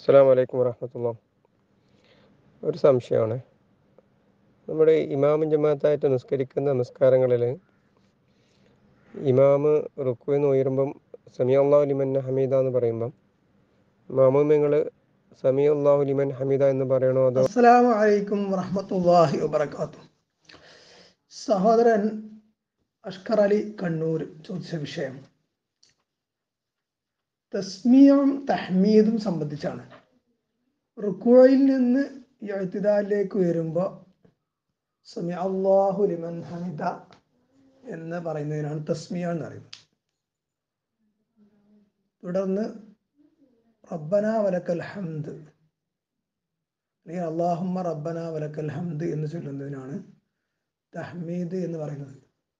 അസ്സാം വലൈക്കും വറഹമത്തുള്ള ഒരു സംശയമാണ് നമ്മുടെ ഇമാമും ജമാഅത്തായിട്ട് നിസ്കരിക്കുന്ന നമസ്കാരങ്ങളിൽ ഇമാമ് റുക്കുവിൽ നിന്ന് ഉയരുമ്പം സമി അള്ളാഹു ലിമൻ ഹമീദ എന്ന് പറയുമ്പം മാമൂമ്യങ്ങൾ സമി അള്ളാഹു ലിമൻ ഹമീദ എന്ന് പറയണോ അതോ അസ്സലാമു അലൈക്കും വറഹ്മത്തുള്ളാഹി വബറകാതുഹു സഹോദരൻ അഷ്കർ അലി കണ്ണൂർ ചോദിച്ച വിഷയം തസ്മിയും തഹ്മീദും സംബന്ധിച്ചാണ് റുക്കുവയിൽ നിന്ന് എഴുത്തിദാലിലേക്ക് വരുമ്പോൾ സമി അള്ളാഹു ലിമൻ ഹമിദ എന്ന് പറയുന്നതിനാണ് തസ്മിയ എന്ന് പറയുന്നത് തുടർന്ന് റബ്ബന വലക്കൽ ഹംദ് അല്ലെങ്കിൽ അള്ളാഹുമ്മ റബ്ബന വലക്കൽ ഹംദ് എന്ന് ചൊല്ലുന്നതിനാണ് തഹ്മീദ് എന്ന് പറയുന്നത്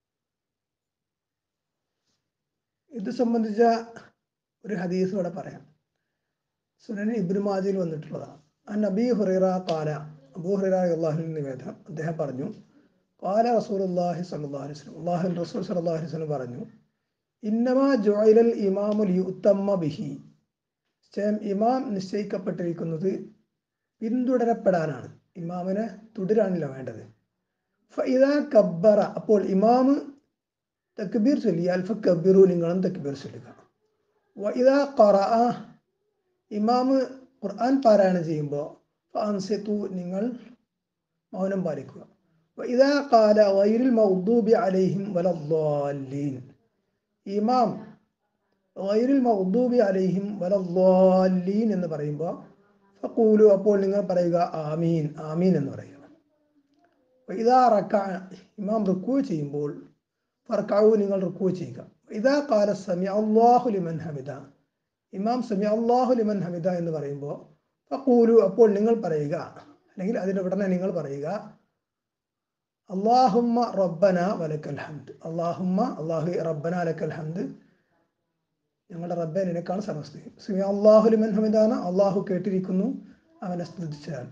ഇത് സംബന്ധിച്ച ഒരു ഹദീസ് ഇവിടെ പറയാം സുനൻ ഇബ്നു മാജിൽ വന്നിട്ടുള്ളതാണ് ആ നബി ഹുറൈറ കാല അബൂ ഹുറൈറ അള്ളാഹുൽ നിവേദനം അദ്ദേഹം പറഞ്ഞു കാല റസൂലുള്ളാഹി സ്വല്ലല്ലാഹു അലൈഹി വസല്ലം അള്ളാഹു റസൂൽ സല്ലല്ലാഹു അലൈഹി വസല്ലം പറഞ്ഞു ഇന്നമാ ജുഅലൽ ഇമാമുൽ യുത്തമ്മ ബിഹി നിശ്ചയം ഇമാം നിശ്ചയിക്കപ്പെട്ടിരിക്കുന്നത് പിന്തുടരപ്പെടാനാണ് ഇമാമിനെ തുടരാനില്ല വേണ്ടത് ഫൈദ കബ്ബറ അപ്പോൾ ഇമാമ് തക്ബീർ ചൊല്ലിയാൽ ഫ കബിറു നിങ്ങളും തക്ബീർ ചൊല്ലുക വൈദ ഖറ ഇമാമ് ഖുർആൻ പാരായണം ചെയ്യുമ്പോൾ ഫാൻസിത്തു നിങ്ങൾ മൗനം പാലിക്കുക വൈദ ഖാല വൈരിൽ മൗദൂബി അലൈഹിം വലദ്ദാലീൻ ഇമാം വൈരിൽ മൗദൂബി അലൈഹിം വലദ്ദാലീൻ എന്ന് പറയുമ്പോൾ ഫക്കൂലു അപ്പോൾ നിങ്ങൾ പറയുക ആമീൻ ആമീൻ എന്ന് പറയുക ഇതാ റക്ക ഇമാം റുക്കൂ ചെയ്യുമ്പോൾ ഫർക്കാവു നിങ്ങൾ റുക്കൂ ചെയ്യുക ഇതാ കാല സമി അള്ളാഹു ലിമൻ ഹമിദ ഇമാം സമി അള്ളാഹു ലിമൻ ഹമിദ എന്ന് പറയുമ്പോൾ ഫക്കൂലു അപ്പോൾ നിങ്ങൾ പറയുക അല്ലെങ്കിൽ അതിൻ്റെ ഉടനെ നിങ്ങൾ പറയുക അള്ളാഹുമ്മ റബ്ബന വലക്കൽ ഹംദ് അള്ളാഹുമ്മ അള്ളാഹു റബ്ബന ലക്കൽ ഹംദ് ഞങ്ങളുടെ റബ്ബെ നിനക്കാണ് സർവസ്തുതി സമി അള്ളാഹു ലിമൻ ഹമിദാണ് അള്ളാഹു കേട്ടിരിക്കുന്നു അവനെ സ്തുതിച്ചാൽ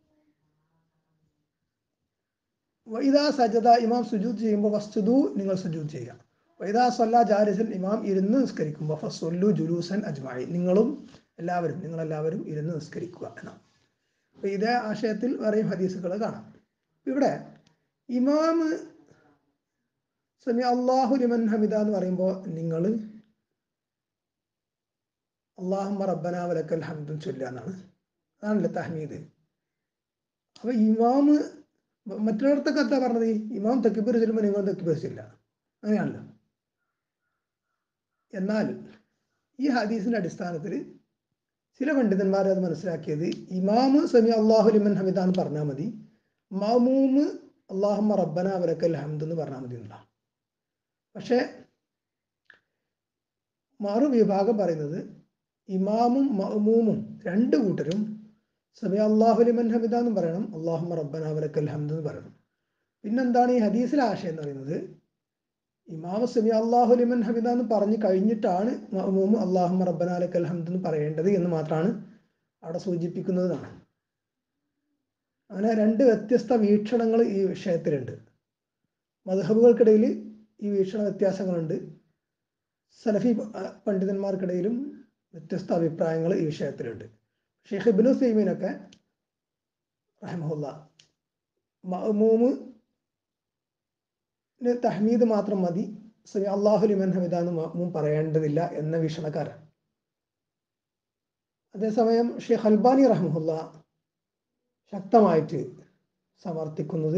വൈദാ സജദ ഇമാം സുജൂദ് ചെയ്യുമ്പോൾ വസ്തുദു നിങ്ങൾ സുജൂദ് ചെയ്യുക വൈദാ സല്ല ജാരിസൻ ഇമാം ഇരുന്ന് നിസ്കരിക്കുമ്പോൾ ഫസ്വല്ലു ജുലൂസൻ അജ്മായി നിങ്ങളും എല്ലാവരും നിങ്ങളെല്ലാവരും ഇരുന്ന് നിസ്കരിക്കുക എന്നാണ് അപ്പോൾ ഇതേ ആശയത്തിൽ വേറെയും ഹദീസുകൾ കാണാം ഇവിടെ ഇമാമ് സമി അള്ളാഹു ലിമൻ ഹമിദ എന്ന് പറയുമ്പോൾ നിങ്ങൾ അള്ളാഹുമ്മ റബ്ബന വലക്കൽ ഹംദും ചൊല്ലുക എന്നാണ് അതാണല്ലോ തഹ്മീദ് അപ്പോൾ ഇമാമ് മറ്റൊരിടത്തൊക്കെ എന്താ പറഞ്ഞത് ഇമാം തക്കിബീർ ചെല്ലുമ്പോൾ നിങ്ങൾ തക്കിബീർ ചെല്ല അങ്ങനെയാണല്ലോ എന്നാൽ ഈ ഹദീസിന്റെ അടിസ്ഥാനത്തിൽ ചില പണ്ഡിതന്മാർ അത് മനസ്സിലാക്കിയത് ഇമാമ് സമി അള്ളാഹു ലിമൻ ഹമിദ എന്ന് പറഞ്ഞാൽ മതി മമൂമ് അള്ളാഹുമ്മ റബ്ബന വലക്കൽ ഹംദ് എന്ന് പറഞ്ഞാൽ മതി എന്നുള്ള പക്ഷേ മറു വിഭാഗം പറയുന്നത് ഇമാമും മഅമൂമും രണ്ട് കൂട്ടരും സമി അള്ളാഹു ലിമൻ ഹമിദ എന്ന് പറയണം അള്ളാഹു റബ്ബന വലക്കൽ ഹംദ് എന്ന് പറയണം പിന്നെന്താണ് ഈ ഹദീസിലെ ആശയം എന്ന് പറയുന്നത് ഇമാമ സമി അള്ളാഹു ലിമൻ ഹമിദ എന്ന് പറഞ്ഞു കഴിഞ്ഞിട്ടാണ് മഅമൂമ് അള്ളാഹു റബ്ബന വലക്കൽ ഹംദ് എന്ന് പറയേണ്ടത് എന്ന് മാത്രമാണ് അവിടെ സൂചിപ്പിക്കുന്നതാണ് അങ്ങനെ രണ്ട് വ്യത്യസ്ത വീക്ഷണങ്ങൾ ഈ വിഷയത്തിലുണ്ട് മധുഹബുകൾക്കിടയിൽ ഈ വീക്ഷണ വ്യത്യാസങ്ങളുണ്ട് സലഫി പണ്ഡിതന്മാർക്കിടയിലും വ്യത്യസ്ത അഭിപ്രായങ്ങൾ ഈ വിഷയത്തിലുണ്ട് ഷെയ്ഖ് ഇബ്നു സൈമീനൊക്കെ റഹമുല്ല മഅമൂമ് തഹ്മീദ് മാത്രം മതി സമി അള്ളാഹു ലിമൻ ഹമിദ എന്ന് മഅമൂം പറയേണ്ടതില്ല എന്ന വീക്ഷണക്കാരാണ് അതേസമയം ഷെയ്ഖ് അൽബാനി റഹമുല്ല ശക്തമായിട്ട് സമർത്ഥിക്കുന്നത്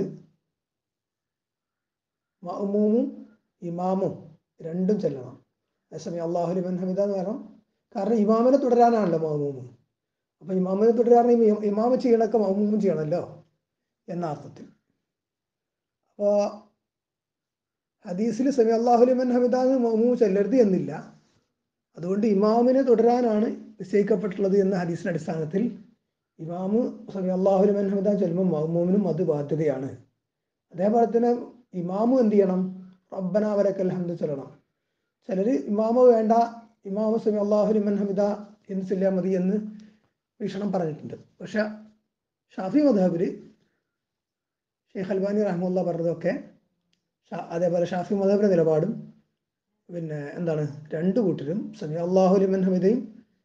മഅമൂമും ഇമാമും രണ്ടും ചെല്ലണം അതേസമയം അള്ളാഹു ലിമൻ ഹമിദ എന്ന് പറയണം കാരണം ഇമാമിനെ തുടരാനാണല്ലോ മഅമൂമ് അപ്പം ഇമാമിനെ തുടരാണെങ്കിൽ ഇമാമ് ചെയ്യണമൊക്കെ മഅമൂമും ചെയ്യണമല്ലോ എന്ന അർത്ഥത്തിൽ അപ്പോൾ ഹദീസിൽ സമി അള്ളാഹു ലിമൻ ഹമിദ എന്ന് മഅമൂ ചെല്ലരുത് എന്നില്ല അതുകൊണ്ട് ഇമാമിനെ തുടരാനാണ് നിശ്ചയിക്കപ്പെട്ടുള്ളത് എന്ന ഹദീസിന്റെ അടിസ്ഥാനത്തിൽ ഇമാമ് സമി അള്ളാഹു ലിമൻ ഹമിദ ചെല്ലുമ്പോൾ മഅമൂമിനും അത് ബാധ്യതയാണ് അതേപോലെ തന്നെ ഇമാമു എന്ത് ചെയ്യണം റബ്ബന വലക്കൽ ഹംദ് ചൊല്ലണം ചിലർ ഇമാമ വേണ്ട ഇമാമ സമി അള്ളാഹു ലിമൻ ഹമിദ എന്ന് ചൊല്ലിയാൽ മതി എന്ന് വീക്ഷണം പറഞ്ഞിട്ടുണ്ട് പക്ഷെ ഷാഫി മദാബിൽ ഷെയ്ഖ് അൽബാനി റഹ്മുല്ല പറഞ്ഞതൊക്കെ അതേപോലെ ഷാഫി മദാബിൻ്റെ നിലപാടും പിന്നെ എന്താണ് രണ്ട് കൂട്ടരും സമി അള്ളാഹു ലിമൻ ഹമിദയും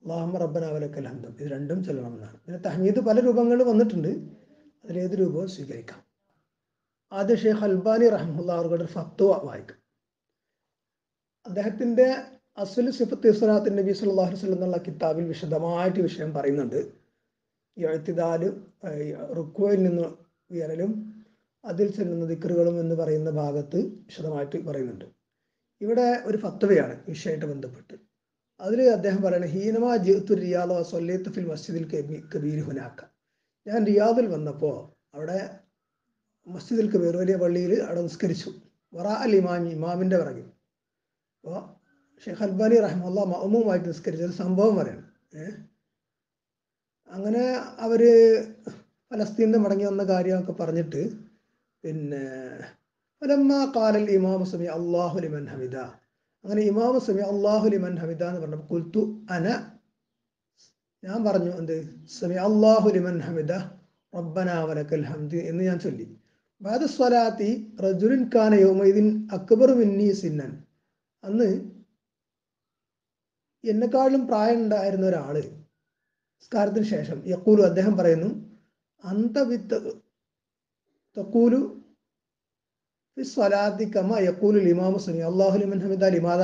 അള്ളാഹമ്മ റബ്ബന അവലക്കൽ ഹംദും ഇത് രണ്ടും ചൊല്ലണം എന്നാണ് പിന്നെ തഹ്മീദ് പല രൂപങ്ങളിൽ വന്നിട്ടുണ്ട് അതിലേത് രൂപവും സ്വീകരിക്കാം ആദ്യം ഷെയ്ഖ് അൽബാനി റഹ്മുല്ല അവരുടെ ഒരു ഫത്വ വായിക്കും അദ്ദേഹത്തിൻ്റെ അസുൽ സിഫത്ത് ഇസ്ലാത്തിൻ നബി സല്ലല്ലാഹു അലൈഹി വസല്ലം എന്നുള്ള കിതാബിൽ വിശദമായിട്ട് ഈ വിഷയം പറയുന്നുണ്ട് ഈ എഴുത്തിദാല് റുക്കോയിൽ നിന്ന് ഉയരലും അതിൽ ചെല്ലുന്ന ദിക്കറുകളും എന്ന് പറയുന്ന ഭാഗത്ത് വിശദമായിട്ട് പറയുന്നുണ്ട് ഇവിടെ ഒരു ഫത്വയാണ് ഈ വിഷയമായിട്ട് ബന്ധപ്പെട്ട് അതിൽ അദ്ദേഹം പറയുന്നത് ഹീനമാ ജീത്തു റിയാദോ സൊല്ലേത്ത് ഫിൽ മസ്ജിദിൽ കബീ കബീർ ഹുനാക്ക ഞാൻ റിയാദിൽ വന്നപ്പോൾ അവിടെ മസ്ജിദിൽ കബീർ വലിയ പള്ളിയിൽ അവിടെ നിസ്കരിച്ചു വറ അൽ ഇമാമി ഇമാമിൻ്റെ പിറകിൽ അപ്പോൾ ഷെയ്ഖ് അൽബാനി റഹ്മുല്ല മഅമുമായിട്ട് നിസ്കരിച്ച ഒരു സംഭവം പറയണം ഏ അങ്ങനെ അവർ ഫലസ്തീനിൽ മടങ്ങി വന്ന കാര്യമൊക്കെ പറഞ്ഞിട്ട് പിന്നെ ഫലമ്മ കാലൽ ഇമാം സമി അള്ളാഹു ലിമൻ ഹമിദ അങ്ങനെ ഇമാം സമി അള്ളാഹു ലിമൻ ഹമിദ എന്ന് പറഞ്ഞപ്പോൾ കുൽത്തു അന ഞാൻ പറഞ്ഞു എന്ത് സമി അള്ളാഹു ലിമൻ ഹമിദ റബ്ബന വലക്കൽ ഹംദ് എന്ന് ഞാൻ ചൊല്ലി ബാദ സ്വലാത്തി റജുലിൻ ഖാന യോമൈദിൻ അക്ബർ മിന്നി സിന്നൻ അന്ന് എന്നെക്കാളും പ്രായം ഉണ്ടായിരുന്ന ഒരാള് സ്കാരത്തിന് ശേഷം യക്കൂലു അദ്ദേഹം പറയുന്നു അന്തവിത്ത് തക്കൂലു സ്വലാത്തി കമ യക്കൂലു ലിമാമു സമി അള്ളാഹു ലിമൻ ഹമിദ ലിമാദ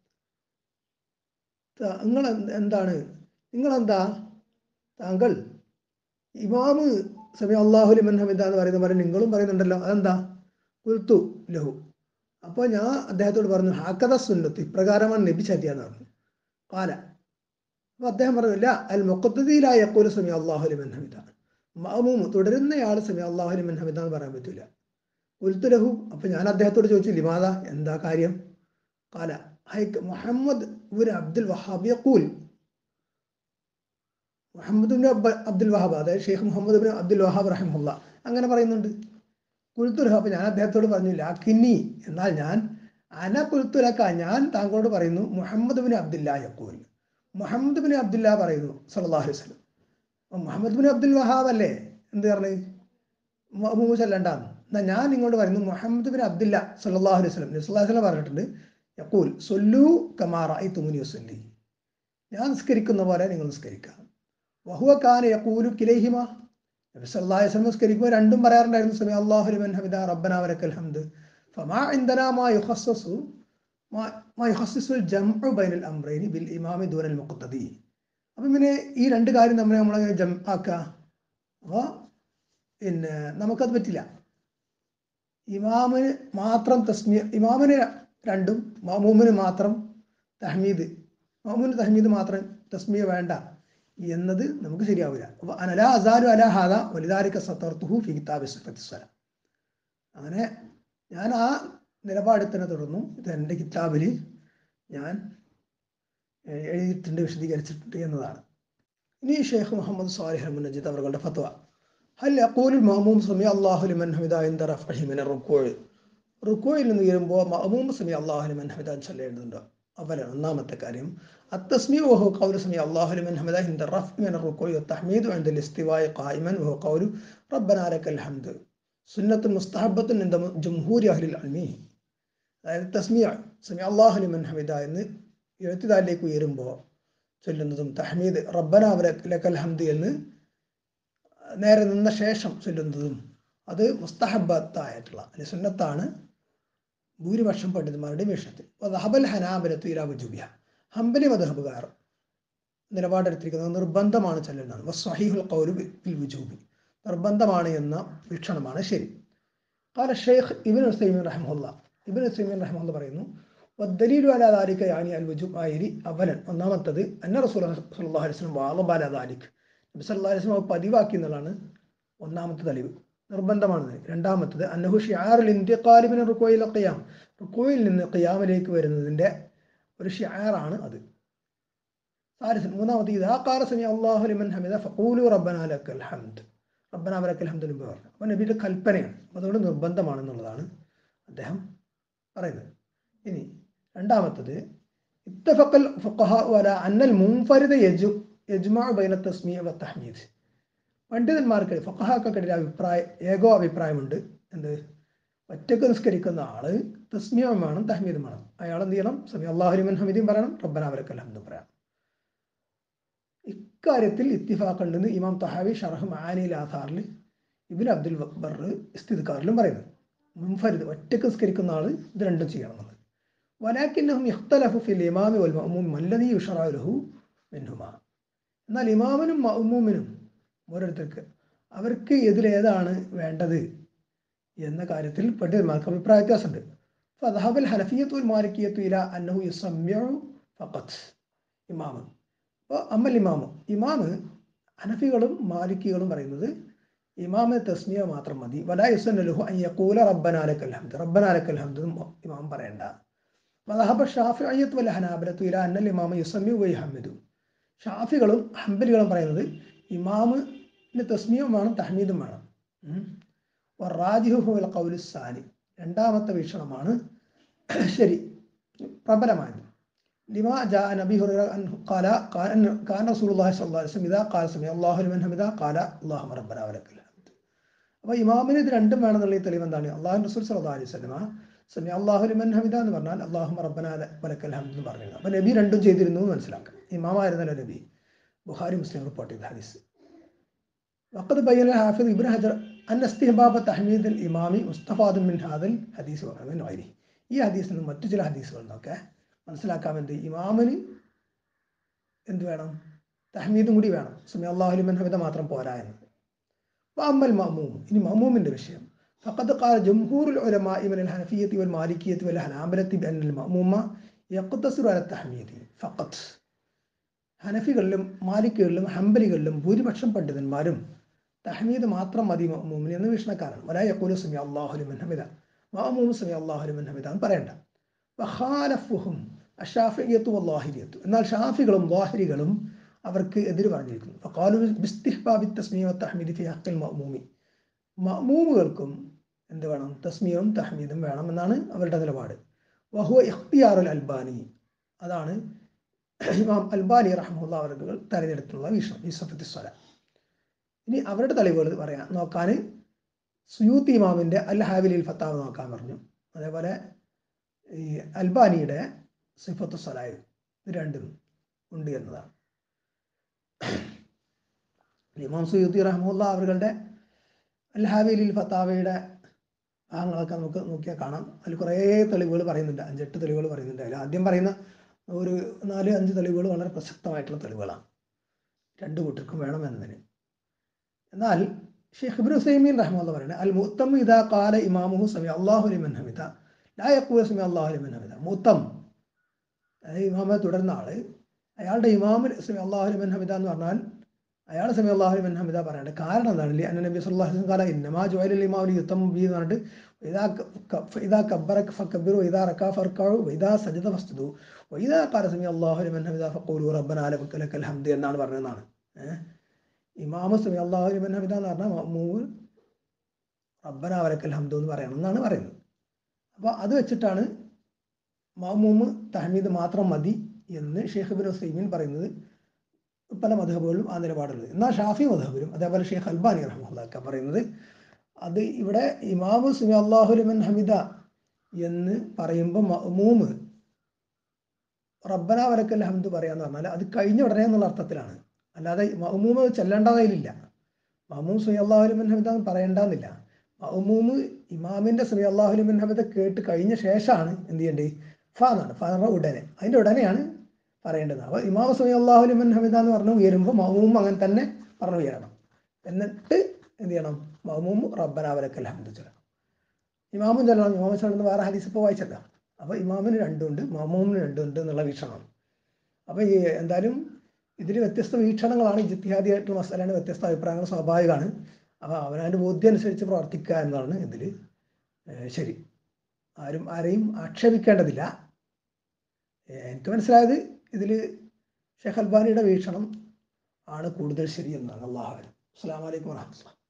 നിങ്ങൾ എന്താണ് നിങ്ങളെന്താ താങ്കൾ ഇമാമ് സമി അള്ളാഹു ലിമൻ ഹമിദ എന്ന് പറയുന്ന പോലെ നിങ്ങളും പറയുന്നുണ്ടല്ലോ അതെന്താ കുൽത്തു ലഹു അപ്പോൾ ഞാൻ അദ്ദേഹത്തോട് പറഞ്ഞു ഹാക്കത സുന്നത്ത് ഇപ്രകാരമാണ് നബി ചര്യ എന്ന് പറഞ്ഞു കാല അപ്പോൾ അദ്ദേഹം പറഞ്ഞില്ല അൽ മൊക്കത്തതിയിലായ യക്കൂല സമി അള്ളാഹു ലിമൻ ഹമിദ മഅമൂമ് തുടരുന്നയാൾ സമി അള്ളാഹു ലിമൻ ഹമിദ എന്ന് പറയാൻ പറ്റില്ല കുൽത്തു ലഹു അപ്പോൾ ഞാൻ അദ്ദേഹത്തോട് ചോദിച്ചു ലിമാദ എന്താ കാര്യം കാല ഹൈക്ക് മുഹമ്മദ് ഇവർ അബ്ദുൽ വഹാബ് യക്കൂൽ മുഹമ്മദ് ബിൻ അബ്ദുൽ വഹാബ് അതായത് Sheikh Muhammad bin Abdul Wahab റഹിമുല്ല അങ്ങനെ പറയുന്നുണ്ട് കുൽത്തുലഹ അപ്പോൾ ഞാൻ അദ്ദേഹത്തോട് പറഞ്ഞു ലാക്കിന്നി എന്നാൽ ഞാൻ അന കുൽത്തുലക്ക ഞാൻ താങ്കളോട് പറയുന്നു മുഹമ്മദ് ബിൻ അബ്ദുല്ല യക്കൂൽ മുഹമ്മദ് ബിൻ അബ്ദുല്ല പറയുന്നു സല്ലല്ലാഹു അലൈഹി വസല്ലം അപ്പോൾ മുഹമ്മദ് ബിൻ അബ്ദുൽ വഹാബ് അല്ലേ എന്ത് പറഞ്ഞു മൂന്ന് ചെല്ലണ്ടാന്ന് എന്നാൽ ഞാൻ ഇങ്ങോട്ട് പറയുന്നു മുഹമ്മദ് ബിൻ അബ്ദുല്ല സല്ലല്ലാഹു അലൈഹി വസല്ലം നബി സല്ലല്ലാഹു അലൈഹി വസല്ലം പറഞ്ഞിട്ടുണ്ട് യക്കൂൽ സൊല്ലു കമാറ ഈ തുമുനി വസല്ലി ഞാൻ നിസ്കരിക്കുന്ന പോലെ നിങ്ങൾ നിസ്കരിക്കാം വഹുവ കാന യക്കൂലു കിലൈഹിമ നബി സല്ലല്ലാഹു അലൈഹി വസല്ലം നിസ്കരിക്കുമ്പോൾ രണ്ടും പറയാറുണ്ടായിരുന്നു സമയ അല്ലാഹു ലിമൻ ഹമിദ റബ്ബന വലക്കൽ ഹംദ് ഫമാ ഇൻദനാ മാ യുഖസ്സസു മാ യുഖസ്സിസുൽ ജംഉ ബൈനൽ അംറൈനി ബിൽ ഇമാമി ദൂനൽ മുഖ്തദി അപ്പം പിന്നെ ഈ രണ്ട് കാര്യം നമ്മൾ നമ്മളങ്ങനെ ജം ആക്കുക അപ്പോൾ പിന്നെ നമുക്കത് പറ്റില്ല ഇമാമിന് മാത്രം തസ്മിയ ഇമാമിന് രണ്ടും മാമൂമിന് മാത്രം തഹ്മീദ് മാമൂമിന് തഹ്മീദ് മാത്രം തസ്മിയ വേണ്ട എന്നത് നമുക്ക് ശരിയാവില്ല അപ്പോൾ അനല അസാലു അല ഹാദ വലുതാരിക്ക സത്തർത്തുഹു ഫി കിതാബി സ്വലം അങ്ങനെ ഞാൻ ആ നിലപാടിൽ തന്നെ തുടർന്നു ഇത് എൻ്റെ കിതാബിൽ ഞാൻ എഴുതിയിട്ടുണ്ട് വിശദീകരിച്ചിട്ടുണ്ട് എന്നതാണ് ഇനി ഷെയ്ഖ് മുഹമ്മദ് സാലിഹ് മുനജിദ് അവരുടെ ഫത്വ ഹൽ അക്കൂലുൽ മഹമൂം സമി അള്ളാഹു ലിമൻ ഹമിദ ഇന്ദ റഫ്ഹി മിന റുക്കോഴ് റുക്കോയിൽ നിന്ന് ഉയരുമ്പോൾ മഹമൂം സമി അള്ളാഹു ലിമൻ ഹമിദ ചൊല്ലേണ്ടതുണ്ടോ അവലാണ് ഒന്നാമത്തെ കാര്യം التسميع وهو قول سمع الله لمن حمده عند الرفع من الركوع والتحميد عند الاستواء قائما وهو قول ربنا لك الحمد سنة مستحبة عند جمهور أهل العلم അതായത് തസ്മിയ സമി അള്ളാഹു ലിമൻ ഹമിദ എന്ന് എഴുത്തുകാരിലേക്ക് ഉയരുമ്പോൾ ചൊല്ലുന്നതും തഹ്മീദ് റബ്ബന ലക്കൽ ഹംദ് എന്ന് നേരെ നിന്ന ശേഷം ചൊല്ലുന്നതും അത് മുസ്തഹബത്തായിട്ടുള്ള അല്ലെ സുന്നത്താണ് ഭൂരിപക്ഷം പണ്ഡിതന്മാരുടെ വീക്ഷണത്തിൽ ഹബൽ ഹനാബലത്തു ഇലാ വജുബിയ ഹംബലി മധഹബുകാർ നിലപാടെടുത്തിരിക്കുന്നത് നിർബന്ധമാണ് ചെല്ലേണ്ടത് വസ്വഹീഹുൽ ഖൗലു ബിൽ വുജൂബി നിർബന്ധമാണ് എന്ന വീക്ഷണമാണ് ശരി قال الشيخ ابن ഉസൈമീൻ റഹ്മുല്ല ഇബിൻ ഉസൈമീൻ റഹ്മുല്ല പറയുന്നു والدليل على ذلك يعني الوجوب ആയിരി അവലൻ ഒന്നാമത്തത് അന്ന റസൂൽ സല്ലല്ലാഹു അലൈഹി വസല്ലം വാളബ അല ذلك നബി സല്ലല്ലാഹു അലൈഹി വസല്ലം പതിവാക്കി എന്നുള്ളതാണ് ഒന്നാമത്തെ തെളിവ് നിർബന്ധമാണ് രണ്ടാമത്തത് അന്നഹു ഷിയാറുൽ ഇന്ത്യക്കാലി മിന റുക്കോയിൽ ഖിയാം റുക്കോയിൽ നിന്ന് ഖിയാമിലേക്ക് വരുന്നതിൻ്റെ ഒരു ഷിയാറാണ് അത് സാരിസൻ മൂന്നാമത് ഇതാ കാറ സമി അള്ളാഹു ലിമൻ ഹമിദ ഫഖൂലു റബ്ബന ലക്കൽ ഹംദ് റബ്ബന വലക്കൽ ഹംദ് എന്ന് പറഞ്ഞു അപ്പോൾ നബിയുടെ കൽപ്പനയാണ് അതുകൊണ്ട് നിർബന്ധമാണെന്നുള്ളതാണ് അദ്ദേഹം പറയുന്നത് ഇനി രണ്ടാമത്തത് ഇത്തഫക്കൽ ഫുഖഹ വല അന്നൽ മുൻഫരിദ യജു യജ്മാ ബൈന തസ്മിയ വ തഹ്മീദ് പണ്ഡിതന്മാർക്ക് ഫുഖഹാക്കൾക്കിടയിൽ അഭിപ്രായ ഏകോ അഭിപ്രായമുണ്ട് എന്ത് ഒറ്റക്ക് നിസ്കരിക്കുന്ന ആള് തസ്മിയും വേണം തഹ്മീദും വേണം അയാൾ എന്ത് ചെയ്യണം സമി അള്ളാഹുലിമൻ ഹമീദും പറയണം റബ്ബന വലക്കൽ ഹംദും പറയണം ഇക്കാര്യത്തിൽ ഇത്തിഫാഖുണ്ടെന്ന് ഇമാം തഹാവി ഷറഹ് മാനിൽ ആധാറിൽ ഇബിൻ അബ്ദുൽ ബർ ഇസ്തിദ്കാറിലും പറയുന്നത് മുൻഫരിദ് ഒറ്റക്ക് സ്കരിക്കുന്ന ആൾ ഇത് രണ്ടും ചെയ്യണം എന്നുള്ളത് വലാക്കിന്നഹും ഇഖ്തലഫു ഫിൽ ഇമാമി വൽ മഅ്മൂം മല്ലദി യുഷറഉ ലഹു മിൻഹുമാ എന്നാൽ ഇമാമിനും മഅ്മൂമിനും ഓരോരുത്തർക്ക് അവർക്ക് ഇതിലേതാണ് വേണ്ടത് എന്ന കാര്യത്തിൽ പണ്ഡിതന്മാർക്ക് അഭിപ്രായ വ്യത്യാസമുണ്ട് ഫദഹബൽ ഹനഫിയത്തു മാലിക്കിയത്തു ഇല അന്നഹു യുസമ്യു ഫഖത്ത് ഇമാമ് അപ്പോൾ അമ്മൽ ഇമാമ് ഇമാമ് ഹനഫികളും മാലിക്കികളും പറയുന്നത് ഇമാമ് തസ്മിയ മാത്രം മതി വലാ യുസന്നലുഹു അൻ യഖൂല റബ്ബനാലക്കൽ ഹംദ് റബ്ബനാലക്കൽ ഹംദ് എന്ന് ഇമാം പറയണ്ട വദഹബ ഷാഫിഅയ്യത്ത് വൽ ഹനാബലത്തു ഇല അന്നൽ ഇമാമ യുസമ്യു വൈ ഹമിദു ഷാഫികളും ഹംബലികളും പറയുന്നത് ഇമാമിന് തസ്മിയും വേണം തഹമീദും വേണം റാജിഹുൽ കൗലുസാനി രണ്ടാമത്തെ വീക്ഷണമാണ് ശരി പ്രബലമായത് لما جاء نبي هريرة أنه قال قال أن كان رسول الله صلى الله عليه وسلم إذا قال سمع الله لمن حمده قال اللهم ربنا ولك الحمد അപ്പോൾ ഇമാമിന് ഇത് രണ്ടും വേണമെന്നുള്ള ഈ തെളിവ് എന്താണ് അള്ളാഹു റസൂൽ സല്ലല്ലാഹു അലൈഹി വസല്ലമ സമി അള്ളാഹു ലിമൻ ഹമിദ എന്ന് പറഞ്ഞാൽ അള്ളാഹു റബ്ബന വലക്കൽ ഹംദ് എന്ന് പറഞ്ഞിരുന്നു അപ്പോൾ നബി രണ്ടും ചെയ്തിരുന്നു എന്ന് മനസ്സിലാക്കാം ഇമാമായിരുന്നല്ലോ നബി ബുഖാരി മുസ്ലിം റിപ്പോർട്ട് ചെയ്ത ഹദീസ് وقد بين الحافظ ابن حجر أن استحباب تحميد الإمام مستفاد من هذا الحديث ومن غيره ഈ ഹദീസിൽ നിന്ന് മറ്റു ചില ഹദീസുകളിൽ നിന്നൊക്കെ മനസ്സിലാക്കാൻ എന്ത് ഇമാമിന് എന്ത് വേണം തഹമീദും കൂടി വേണം സമയ അള്ളാഹുലിമൻ ഹമിദ മാത്രം പോരാ എന്ന് അമ്മൽ മമൂം ഇനി മമൂമിന്റെ വിഷയം فقد قال جمهور العلماء من الحنفية والمالكية والحنابلة بأن المأموم يقتصر على التحميد فقط ഹനഫികളിലും മാലിക്കുകളിലും ഹംബലികളിലും ഭൂരിപക്ഷം പണ്ഡിതന്മാരും തഹമീദ് മാത്രം മതി മഅമൂമിന് എന്ന് വീക്ഷണക്കാരാണ് വലാ യഖൂലു സമി അള്ളാഹുലിമൻ ഹമിദ മഅമൂം സമി അള്ളാഹുലിമൻ ഹമിദ എന്ന് പറയണ്ട വഖാലഫുഹും അഷാഫിയത്തു വല്ലാഹിരിയത്തു എന്നാൽ ഷാഫികളും വാഹിരികളും അവർക്ക് എതിര് പറഞ്ഞിരിക്കുന്നു ഫഖാലു ബിസ്തിഹ്ബാബി തസ്മിയ തഹ്മീദ് ഫി ഹഖിൽ മഅമൂമി മഅമൂമുകൾക്കും എന്ത് വേണം തസ്മിയവും തഹ്മീദും വേണം എന്നാണ് അവരുടെ നിലപാട് വഹുവ ഇഖ്തിയാറുൽ അൽബാനി അതാണ് ഇമാം അൽബാനി റഹ്മുള്ള അവർക്ക് തെരഞ്ഞെടുത്തുള്ള വീക്ഷണം യൂസഫത്തി സ്വല ഇനി അവരുടെ തെളിവുകൾ പറയാം നോക്കാൻ സുയൂത്ത് ഇമാമിൻ്റെ അൽ ഹാവിലിൽ ഫത്താവ് നോക്കാൻ പറഞ്ഞു അതേപോലെ ഈ അൽബാനിയുടെ സിഫത്ത് സ്വലായ് ഇത് രണ്ടും ഉണ്ട് എന്നതാണ് ഇമാം സുയൂത്തി റഹ്മുല്ല അവരുടെ അൽ ഹാവിലിൽ ഫത്താവയുടെ ഭാഗങ്ങളൊക്കെ നമുക്ക് നോക്കിയാൽ കാണാം അതിൽ കുറേ തെളിവുകൾ പറയുന്നുണ്ട് അഞ്ചെട്ട് തെളിവുകൾ പറയുന്നുണ്ട് അതിൽ ആദ്യം പറയുന്ന ഒരു നാല് അഞ്ച് തെളിവുകൾ വളരെ പ്രസക്തമായിട്ടുള്ള തെളിവുകളാണ് രണ്ടു കൂട്ടർക്കും വേണമെന്നതിന് എന്നാൽ ഷെയ്ഖ് ഇബ്നു ഹുസൈമീൻ റഹ്മുള്ള പറയുന്നത് അൽ മുത്തം ഇതാ കാല ഇമാമുഹു സമി അള്ളാഹു ലിമൻ ഹമിദ ലാ യക്കൂല സമി അള്ളാഹു ലിമൻ ഹമിദ മുത്തം അതായത് ഇമാമെ തുടർന്ന ആള് അയാളുടെ ഇമാമിൽ സമി അള്ളാഹു ലിമൻ ഹമിദ എന്ന് പറഞ്ഞാൽ അയാൾ സമി അള്ളാഹു ലിമൻ ഹമിദ പറയണ്ട കാരണം എന്താണ് അന്ന നബി സല്ലല്ലാഹു അലൈഹി വസല്ലം കാല ഇന്നമാ ജുഅലിൽ ഇമാമു യുത്തം ബി എന്ന് പറഞ്ഞിട്ട് ഇതാ ഇതാ കബ്ബറ ഫക്കബിറു ഇതാ റക്കാ ഫർക്കാവു ഇതാ സജദ ഫസ്തുദു വൈദാ കാല സമി അള്ളാഹു ലിമൻ ഹമിദ ഫഖൂലു റബ്ബന ലക്കൽ ഹംദ് എന്നാണ് പറഞ്ഞതെന്നാണ് ഏഹ് ഇമാമ സമി അള്ളാഹു ലിമൻ ഹമിദ എന്ന് പറഞ്ഞാൽ മഅ്മൂമ് റബ്ബന വലക്കൽ ഹംദു എന്ന് പറയണം എന്നാണ് പറയുന്നത് അപ്പോൾ അത് വെച്ചിട്ടാണ് മഅ്മൂമ് തഹമീദ് മാത്രം മതി എന്ന് ഷെയ്ഖ് ബിൻ ഹുസൈമീൻ പറയുന്നത് പല മധബുകളിലും ആ നിലപാടുള്ളത് എന്നാൽ ഷാഫി മധബിലും അതേപോലെ ഷെയ്ഖ് അൽബാനി റഹ്മുള്ളൊക്കെ പറയുന്നത് അത് ഇവിടെ ഇമാമു സുമി അള്ളാഹു ലിമൻ ഹമിദ എന്ന് പറയുമ്പോൾ മഅ്മൂമ് റബ്ബന വലക്കൽ ഹംദ് പറയാന്ന് പറഞ്ഞാൽ അത് കഴിഞ്ഞ ഉടനെ എന്നുള്ള അർത്ഥത്തിലാണ് അല്ലാതെ മഅ്മൂമ് ചെല്ലേണ്ടതായില്ല മഅ്മൂം സുമി അള്ളാഹു ലിമൻ ഹമിദ എന്ന് പറയേണ്ടെന്നില്ല മഅ്മൂമ് ഇമാമിന്റെ സുമി അള്ളാഹു ലിമൻ ഹമിദ കേട്ട് കഴിഞ്ഞ ശേഷമാണ് എന്ത് ചെയ്യേണ്ടത് ഫ എന്നാണ് ഫ എന്ന് പറഞ്ഞാൽ ഉടനെ അതിന്റെ ഉടനെയാണ് പറയേണ്ടത് അപ്പോൾ ഇമാം സുമി അള്ളാഹു ലിമൻ ഹമിദ എന്ന് പറഞ്ഞ് ഉയരുമ്പോൾ മഅ്മൂം അങ്ങനെ തന്നെ പറഞ്ഞു ഉയരണം എന്നിട്ട് എന്ത് ചെയ്യണം മഅ്മൂം റബ്ബന വലക്കൽ ഹംദ് ചൊല്ലണം ഇമാമും ചൊല്ലണം ഇമാമ ചൊല്ലുന്ന വേറെ ഹദീസ് ഇപ്പോൾ വായിച്ചല്ല അപ്പോൾ ഇമാമിന് രണ്ടുണ്ട് മഅ്മൂമിന് രണ്ടുണ്ട് എന്നുള്ള വീക്ഷണമാണ് അപ്പോൾ ഈ എന്തായാലും ഇതിൽ വ്യത്യസ്ത വീക്ഷണങ്ങളാണ് ജിത്തിഹാദിയായിട്ടുള്ള മസാലാണ് വ്യത്യസ്ത അഭിപ്രായങ്ങൾ സ്വാഭാവികമാണ് അപ്പോൾ അവനവൻ്റെ ബോധ്യം അനുസരിച്ച് പ്രവർത്തിക്കുക എന്നതാണ് ഇതിൽ ശരി ആരും ആരെയും ആക്ഷേപിക്കേണ്ടതില്ല എനിക്ക് മനസ്സിലായത് ഇതിൽ ഷെയ്ഖ് അൽബാനിയുടെ വീക്ഷണം ആണ് കൂടുതൽ ശരി എന്നാണ് അള്ളാഹു അസ്സാം വലൈക്കും വാഹമത്തുള്ള